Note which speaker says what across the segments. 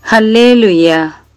Speaker 1: ഹല്ലേ ലുയ്യ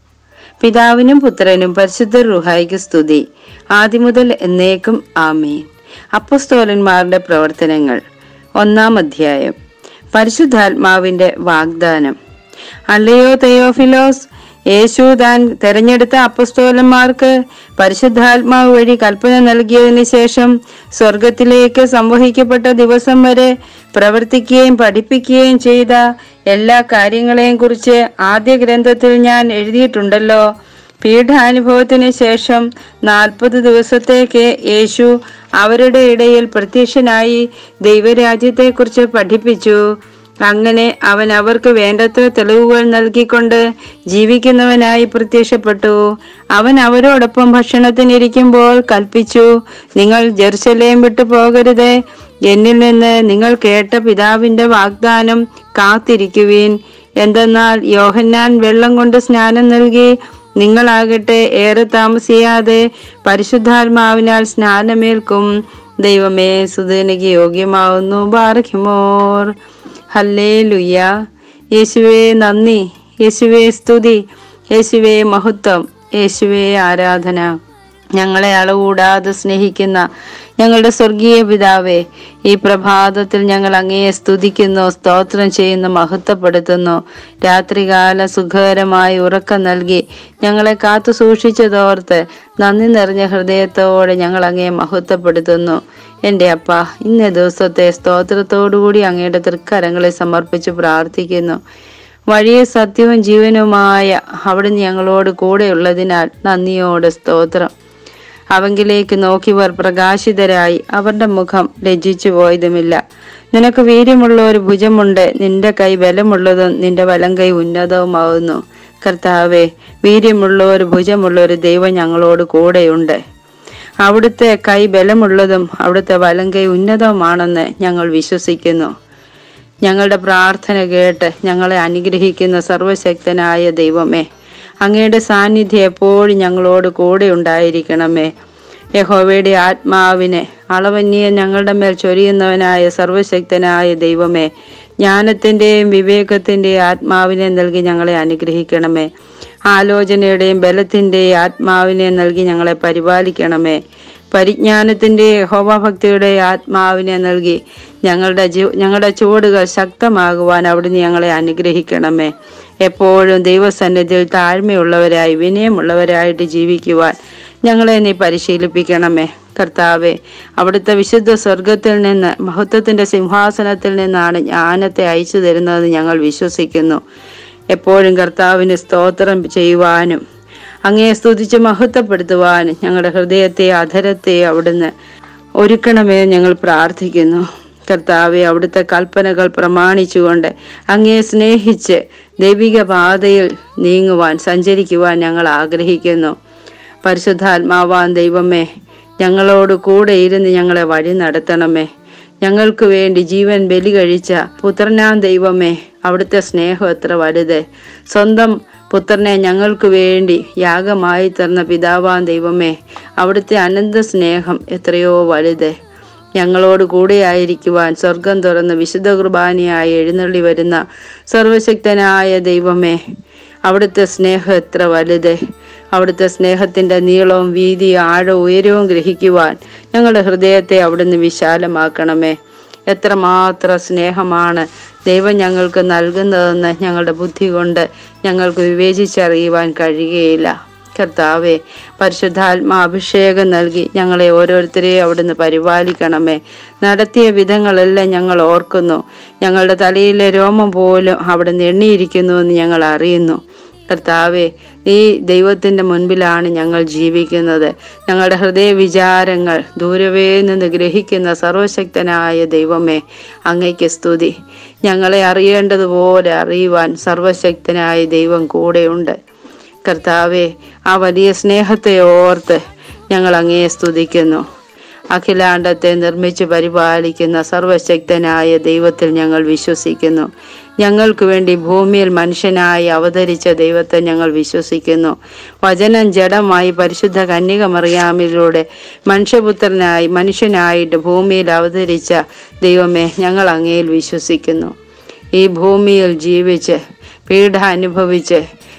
Speaker 1: പിതാവിനും പുത്രനും പരിശുദ്ധ റുഹായിക്ക് സ്തുതി ആദിമുതൽ എന്നേക്കും ആമീൻ അപ്പസ്തോലന്മാരുടെ പ്രവർത്തനങ്ങൾ ഒന്നാം അധ്യായം പരിശുദ്ധാത്മാവിന്റെ വാഗ്ദാനം അല്ലയോ തെയോഫിലോസ് യേശു താൻ തെരഞ്ഞെടുത്ത അപ്പസ്തോലന്മാർക്ക് പരിശുദ്ധാത്മാവ് വഴി കൽപ്പന നൽകിയതിനു ശേഷം സ്വർഗത്തിലേക്ക് സംവഹിക്കപ്പെട്ട ദിവസം വരെ പ്രവർത്തിക്കുകയും പഠിപ്പിക്കുകയും ചെയ്ത എല്ലാ കാര്യങ്ങളെയും കുറിച്ച് ആദ്യ ഗ്രന്ഥത്തിൽ ഞാൻ എഴുതിയിട്ടുണ്ടല്ലോ പീഠാനുഭവത്തിന് ശേഷം നാൽപ്പത് ദിവസത്തേക്ക് യേശു അവരുടെ ഇടയിൽ പ്രത്യക്ഷനായി ദൈവരാജ്യത്തെക്കുറിച്ച് പഠിപ്പിച്ചു അങ്ങനെ അവൻ അവർക്ക് വേണ്ടത്ര തെളിവുകൾ നൽകിക്കൊണ്ട് ജീവിക്കുന്നവനായി പ്രത്യക്ഷപ്പെട്ടു അവൻ അവരോടൊപ്പം ഭക്ഷണത്തിനിരിക്കുമ്പോൾ കൽപ്പിച്ചു നിങ്ങൾ ജെറുസലേം വിട്ടു പോകരുത് എന്നിൽ നിന്ന് നിങ്ങൾ കേട്ട പിതാവിന്റെ വാഗ്ദാനം കാത്തിരിക്കുവീൻ എന്തെന്നാൽ യോഹന്നാൻ വെള്ളം കൊണ്ട് സ്നാനം നൽകി നിങ്ങളാകട്ടെ ഏറെ താമസിയാതെ പരിശുദ്ധാത്മാവിനാൽ സ്നാനമേൽക്കും ദൈവമേ സുതനക്ക് യോഗ്യമാവുന്നു ബാർഹിമോർ ഹല്ലേ ലുയ്യ യേശുവേ നന്ദി യേശുവേ സ്തുതി യേശുവേ മഹത്വം യേശുവേ ആരാധന ഞങ്ങളെ അളകൂടാതെ സ്നേഹിക്കുന്ന ഞങ്ങളുടെ സ്വർഗീയ പിതാവേ ഈ പ്രഭാതത്തിൽ ഞങ്ങൾ അങ്ങയെ സ്തുതിക്കുന്നു സ്തോത്രം ചെയ്യുന്നു മഹത്വപ്പെടുത്തുന്നു രാത്രികാല സുഖകരമായി ഉറക്കം നൽകി ഞങ്ങളെ കാത്തു സൂക്ഷിച്ചതോർത്ത് നന്ദി നിറഞ്ഞ ഹൃദയത്തോടെ ഞങ്ങൾ അങ്ങയെ മഹത്വപ്പെടുത്തുന്നു എൻ്റെ അപ്പ ഇന്ന ദിവസത്തെ സ്തോത്രത്തോടുകൂടി അങ്ങയുടെ തൃക്കരങ്ങളെ സമർപ്പിച്ച് പ്രാർത്ഥിക്കുന്നു വഴിയെ സത്യവും ജീവനുമായ അവിടുന്ന് ഞങ്ങളോട് കൂടെയുള്ളതിനാൽ നന്ദിയോടെ സ്തോത്രം അവങ്കിലേക്ക് നോക്കിയവർ പ്രകാശിതരായി അവരുടെ മുഖം ലജ്ജിച്ചു പോയതുമില്ല നിനക്ക് വീര്യമുള്ള ഒരു ഭുജമുണ്ട് നിന്റെ കൈ ബലമുള്ളതും നിന്റെ വലം കൈ ഉന്നതവുമാവുന്നു കർത്താവെ വീര്യമുള്ള ഒരു ഭുജമുള്ള ഒരു ദൈവം ഞങ്ങളോട് കൂടെയുണ്ട് അവിടുത്തെ കൈ ബലമുള്ളതും അവിടുത്തെ വലം കൈ ഉന്നതവുമാണെന്ന് ഞങ്ങൾ വിശ്വസിക്കുന്നു ഞങ്ങളുടെ പ്രാർത്ഥന കേട്ട് ഞങ്ങളെ അനുഗ്രഹിക്കുന്ന സർവശക്തനായ ദൈവമേ അങ്ങയുടെ സാന്നിധ്യം എപ്പോഴും ഞങ്ങളോട് കൂടെ ഉണ്ടായിരിക്കണമേ യഹോവയുടെ ആത്മാവിനെ അളവന്യ ഞങ്ങളുടെ മേൽ ചൊരിയുന്നവനായ സർവശക്തനായ ദൈവമേ ജ്ഞാനത്തിൻ്റെയും വിവേകത്തിൻ്റെയും ആത്മാവിനെ നൽകി ഞങ്ങളെ അനുഗ്രഹിക്കണമേ ആലോചനയുടെയും ബലത്തിൻ്റെയും ആത്മാവിനെ നൽകി ഞങ്ങളെ പരിപാലിക്കണമേ പരിജ്ഞാനത്തിന്റെ യഹോവഭക്തിയുടെ ആത്മാവിനെ നൽകി ഞങ്ങളുടെ ജീ ഞങ്ങളുടെ ചുവടുകൾ ശക്തമാകുവാൻ അവിടുന്ന് ഞങ്ങളെ അനുഗ്രഹിക്കണമേ എപ്പോഴും ദൈവസന്നിധിയിൽ താഴ്മയുള്ളവരായി വിനയമുള്ളവരായിട്ട് ജീവിക്കുവാൻ ഞങ്ങളെ നീ പരിശീലിപ്പിക്കണമേ കർത്താവെ അവിടുത്തെ വിശുദ്ധ സ്വർഗത്തിൽ നിന്ന് മഹത്വത്തിന്റെ സിംഹാസനത്തിൽ നിന്നാണ് ജ്ഞാനത്തെ അയച്ചു തരുന്നതെന്ന് ഞങ്ങൾ വിശ്വസിക്കുന്നു എപ്പോഴും കർത്താവിന് സ്തോത്രം ചെയ്യുവാനും അങ്ങയെ സ്തുതിച്ച് മഹത്വപ്പെടുത്തുവാനും ഞങ്ങളുടെ ഹൃദയത്തെ അധരത്തെ അവിടുന്ന് ഒരുക്കണമേ ഞങ്ങൾ പ്രാർത്ഥിക്കുന്നു കർത്താവെ അവിടുത്തെ കൽപ്പനകൾ പ്രമാണിച്ചുകൊണ്ട് അങ്ങയെ സ്നേഹിച്ച് ദൈവിക പാതയിൽ നീങ്ങുവാൻ സഞ്ചരിക്കുവാൻ ഞങ്ങൾ ആഗ്രഹിക്കുന്നു പരിശുദ്ധാത്മാവാൻ ദൈവമേ ഞങ്ങളോട് കൂടെ ഇരുന്ന് ഞങ്ങളെ വഴി നടത്തണമേ ഞങ്ങൾക്ക് വേണ്ടി ജീവൻ ബലി കഴിച്ച പുത്രനാം ദൈവമേ അവിടുത്തെ സ്നേഹം എത്ര വലുത് സ്വന്തം പുത്രനെ ഞങ്ങൾക്ക് വേണ്ടി യാഗമായി തന്ന പിതാവാൻ ദൈവമേ അവിടുത്തെ അനന്ത സ്നേഹം എത്രയോ വലുത് ഞങ്ങളോട് കൂടെയായിരിക്കുവാൻ സ്വർഗം തുറന്ന് വിശുദ്ധ കുർബാനയായി എഴുന്നള്ളി വരുന്ന സർവശക്തനായ ദൈവമേ അവിടുത്തെ സ്നേഹം എത്ര വലുത് അവിടുത്തെ സ്നേഹത്തിന്റെ നീളവും വീതിയും ആഴവും ഉയരവും ഗ്രഹിക്കുവാൻ ഞങ്ങളുടെ ഹൃദയത്തെ അവിടുന്ന് വിശാലമാക്കണമേ എത്രമാത്രം സ്നേഹമാണ് ദൈവം ഞങ്ങൾക്ക് നൽകുന്നതെന്ന് ഞങ്ങളുടെ ബുദ്ധി കൊണ്ട് ഞങ്ങൾക്ക് വിവേചിച്ചറിയുവാൻ കഴിയുകയില്ല കർത്താവെ പരിശുദ്ധാത്മാ അഭിഷേകം നൽകി ഞങ്ങളെ ഓരോരുത്തരെയും അവിടുന്ന് പരിപാലിക്കണമേ നടത്തിയ വിധങ്ങളെല്ലാം ഞങ്ങൾ ഓർക്കുന്നു ഞങ്ങളുടെ തലയിലെ രോമം പോലും അവിടുന്ന് എണ്ണിയിരിക്കുന്നുവെന്ന് ഞങ്ങൾ അറിയുന്നു കർത്താവെ ഈ ദൈവത്തിന്റെ മുൻപിലാണ് ഞങ്ങൾ ജീവിക്കുന്നത് ഞങ്ങളുടെ ഹൃദയ വിചാരങ്ങൾ ദൂരവേ നിന്ന് ഗ്രഹിക്കുന്ന സർവശക്തനായ ദൈവമേ അങ്ങയ്ക്ക് സ്തുതി ഞങ്ങളെ അറിയേണ്ടതുപോലെ അറിയുവാൻ സർവശക്തനായ ദൈവം കൂടെയുണ്ട് കർത്താവെ ആ വലിയ സ്നേഹത്തെ ഓർത്ത് ഞങ്ങൾ അങ്ങയെ സ്തുതിക്കുന്നു അഖിലാണ്ടത്തെ നിർമ്മിച്ച് പരിപാലിക്കുന്ന സർവശക്തനായ ദൈവത്തിൽ ഞങ്ങൾ വിശ്വസിക്കുന്നു ഞങ്ങൾക്ക് വേണ്ടി ഭൂമിയിൽ മനുഷ്യനായി അവതരിച്ച ദൈവത്തെ ഞങ്ങൾ വിശ്വസിക്കുന്നു വചനം ജഡമായി പരിശുദ്ധ കന്യക മറിയാമിലൂടെ മനുഷ്യപുത്രനായി മനുഷ്യനായിട്ട് ഭൂമിയിൽ അവതരിച്ച ദൈവമേ ഞങ്ങൾ അങ്ങയിൽ വിശ്വസിക്കുന്നു ഈ ഭൂമിയിൽ ജീവിച്ച് പീഡ അനുഭവിച്ച്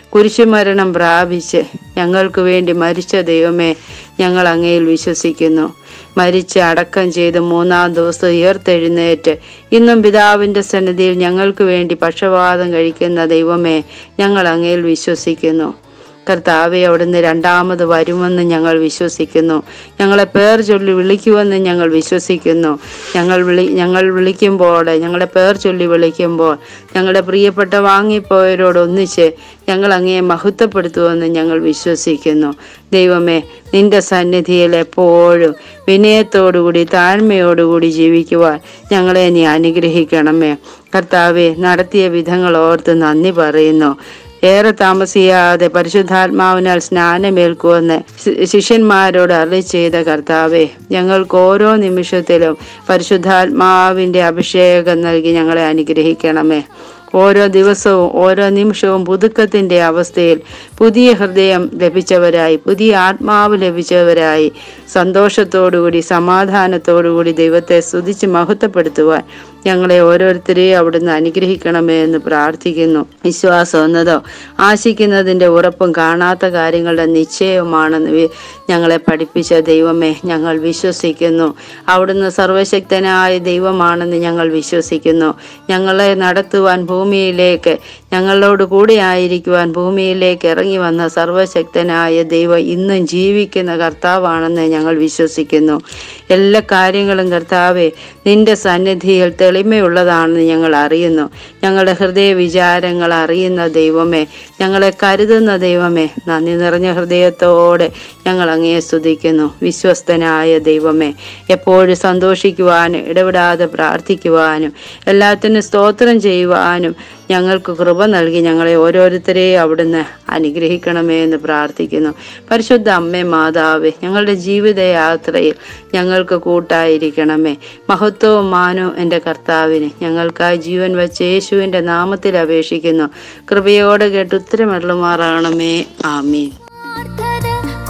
Speaker 1: കുരിശുമരണം പ്രാപിച്ച് ഞങ്ങൾക്ക് വേണ്ടി മരിച്ച ദൈവമേ ഞങ്ങൾ അങ്ങയിൽ വിശ്വസിക്കുന്നു മരിച്ച് അടക്കം ചെയ്ത് മൂന്നാം ദിവസം ഉയർത്തെഴുന്നേറ്റ് ഇന്നും പിതാവിൻ്റെ സന്നിധിയിൽ ഞങ്ങൾക്ക് വേണ്ടി പക്ഷപാതം കഴിക്കുന്ന ദൈവമേ ഞങ്ങൾ അങ്ങയിൽ വിശ്വസിക്കുന്നു കർത്താവെ അവിടുന്ന് രണ്ടാമത് വരുമെന്ന് ഞങ്ങൾ വിശ്വസിക്കുന്നു ഞങ്ങളെ പേർ ചൊല്ലി വിളിക്കുമെന്ന് ഞങ്ങൾ വിശ്വസിക്കുന്നു ഞങ്ങൾ വിളി ഞങ്ങൾ വിളിക്കുമ്പോൾ ഞങ്ങളെ പേർ ചൊല്ലി വിളിക്കുമ്പോൾ ഞങ്ങളുടെ പ്രിയപ്പെട്ട വാങ്ങിപ്പോയവരോട് ഒന്നിച്ച് ഞങ്ങൾ അങ്ങയെ മഹത്വപ്പെടുത്തുമെന്ന് ഞങ്ങൾ വിശ്വസിക്കുന്നു ദൈവമേ നിന്റെ സന്നിധിയിൽ എപ്പോഴും വിനയത്തോടുകൂടി താഴ്മയോടുകൂടി ജീവിക്കുവാൻ ഞങ്ങളെ നീ അനുഗ്രഹിക്കണമേ കർത്താവെ നടത്തിയ വിധങ്ങൾ ഓർത്ത് നന്ദി പറയുന്നു ഏറെ താമസിയാതെ പരിശുദ്ധാത്മാവിനാൽ സ്നാനമേൽക്കുമെന്ന് ശി- ശിഷ്യന്മാരോട് അറി ചെയ്ത കർത്താവെ ഞങ്ങൾക്ക് ഓരോ നിമിഷത്തിലും പരിശുദ്ധാത്മാവിന്റെ അഭിഷേകം നൽകി ഞങ്ങളെ അനുഗ്രഹിക്കണമേ ഓരോ ദിവസവും ഓരോ നിമിഷവും പുതുക്കത്തിന്റെ അവസ്ഥയിൽ പുതിയ ഹൃദയം ലഭിച്ചവരായി പുതിയ ആത്മാവ് ലഭിച്ചവരായി സന്തോഷത്തോടുകൂടി സമാധാനത്തോടുകൂടി ദൈവത്തെ സ്തുതിച്ച് മഹത്വപ്പെടുത്തുവാൻ ഞങ്ങളെ ഓരോരുത്തരെയും അവിടുന്ന് അനുഗ്രഹിക്കണമേ എന്ന് പ്രാർത്ഥിക്കുന്നു വിശ്വാസം എന്നതോ ആശിക്കുന്നതിന്റെ ഉറപ്പും കാണാത്ത കാര്യങ്ങളുടെ നിശ്ചയവുമാണെന്ന് വി- ഞങ്ങളെ പഠിപ്പിച്ച ദൈവമേ ഞങ്ങൾ വിശ്വസിക്കുന്നു അവിടുന്ന് സർവശക്തനായ ദൈവമാണെന്ന് ഞങ്ങൾ വിശ്വസിക്കുന്നു ഞങ്ങളെ നടത്തുവാൻ ഭൂമിയിലേക്ക് ഞങ്ങളോട് കൂടെ ആയിരിക്കുവാൻ ഭൂമിയിലേക്ക് ഇറങ്ങി വന്ന സർവശക്തനായ ദൈവം ഇന്നും ജീവിക്കുന്ന കർത്താവാണെന്ന് ഞങ്ങൾ വിശ്വസിക്കുന്നു എല്ലാ കാര്യങ്ങളും കർത്താവെ നിന്റെ സന്നിധിയിൽ തെളിമയുള്ളതാണെന്ന് ഞങ്ങൾ അറിയുന്നു ഞങ്ങളുടെ ഹൃദയ വിചാരങ്ങൾ അറിയുന്ന ദൈവമേ ഞങ്ങളെ കരുതുന്ന ദൈവമേ നന്ദി നിറഞ്ഞ ഹൃദയത്തോടെ ഞങ്ങൾ അങ്ങയെ സ്തുതിക്കുന്നു വിശ്വസ്തനായ ദൈവമേ എപ്പോഴും സന്തോഷിക്കുവാനും ഇടപെടാതെ പ്രാർത്ഥിക്കുവാനും എല്ലാത്തിനും സ്തോത്രം ചെയ്യുവാനും ഞങ്ങൾക്ക് കൃപ നൽകി ഞങ്ങളെ ഓരോരുത്തരെയും അവിടുന്ന് അനുഗ്രഹിക്കണമേ എന്ന് പ്രാർത്ഥിക്കുന്നു പരിശുദ്ധ അമ്മേ മാതാവേ ഞങ്ങളുടെ ജീവിതയാത്രയിൽ ഞങ്ങൾക്ക് കൂട്ടായിരിക്കണമേ മഹത്വവും മാനവും എൻ്റെ കർത്താവിന് ഞങ്ങൾക്കായി ജീവൻ വച്ച യേശുവിൻ്റെ നാമത്തിൽ അപേക്ഷിക്കുന്നു കൃപയോടെ കേട്ട് ഉത്തരമരുളുമാറാകണമേ ആമീൻ
Speaker 2: പ്രാർത്ഥന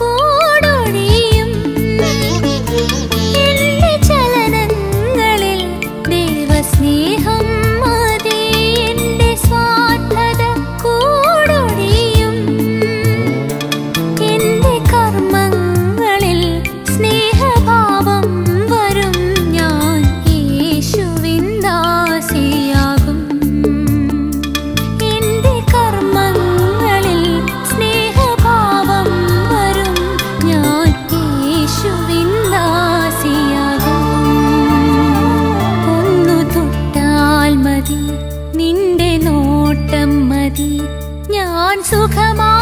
Speaker 2: കൂടൊഴിയും എന്റെ ചലനങ്ങളിൽ ദൈവസ്നേഹം മതി എന്റെ സ്വാർത്ഥത കൂടൊഴിയും എന്റെ കർമ്മങ്ങളിൽ സ്നേഹഭാവം വരും ഞാൻ യേശുവിൻ ദാസിയാകും എന്റെ കർമ്മങ്ങളിൽ സ്നേഹഭാവം വരും ഞാൻ യേശുവിൻ ദാസിയാകും ഒന്നു തൊട്ടാൽ മതി നിന്റെ നോട്ടം മതി ഞാൻ സുഖമാ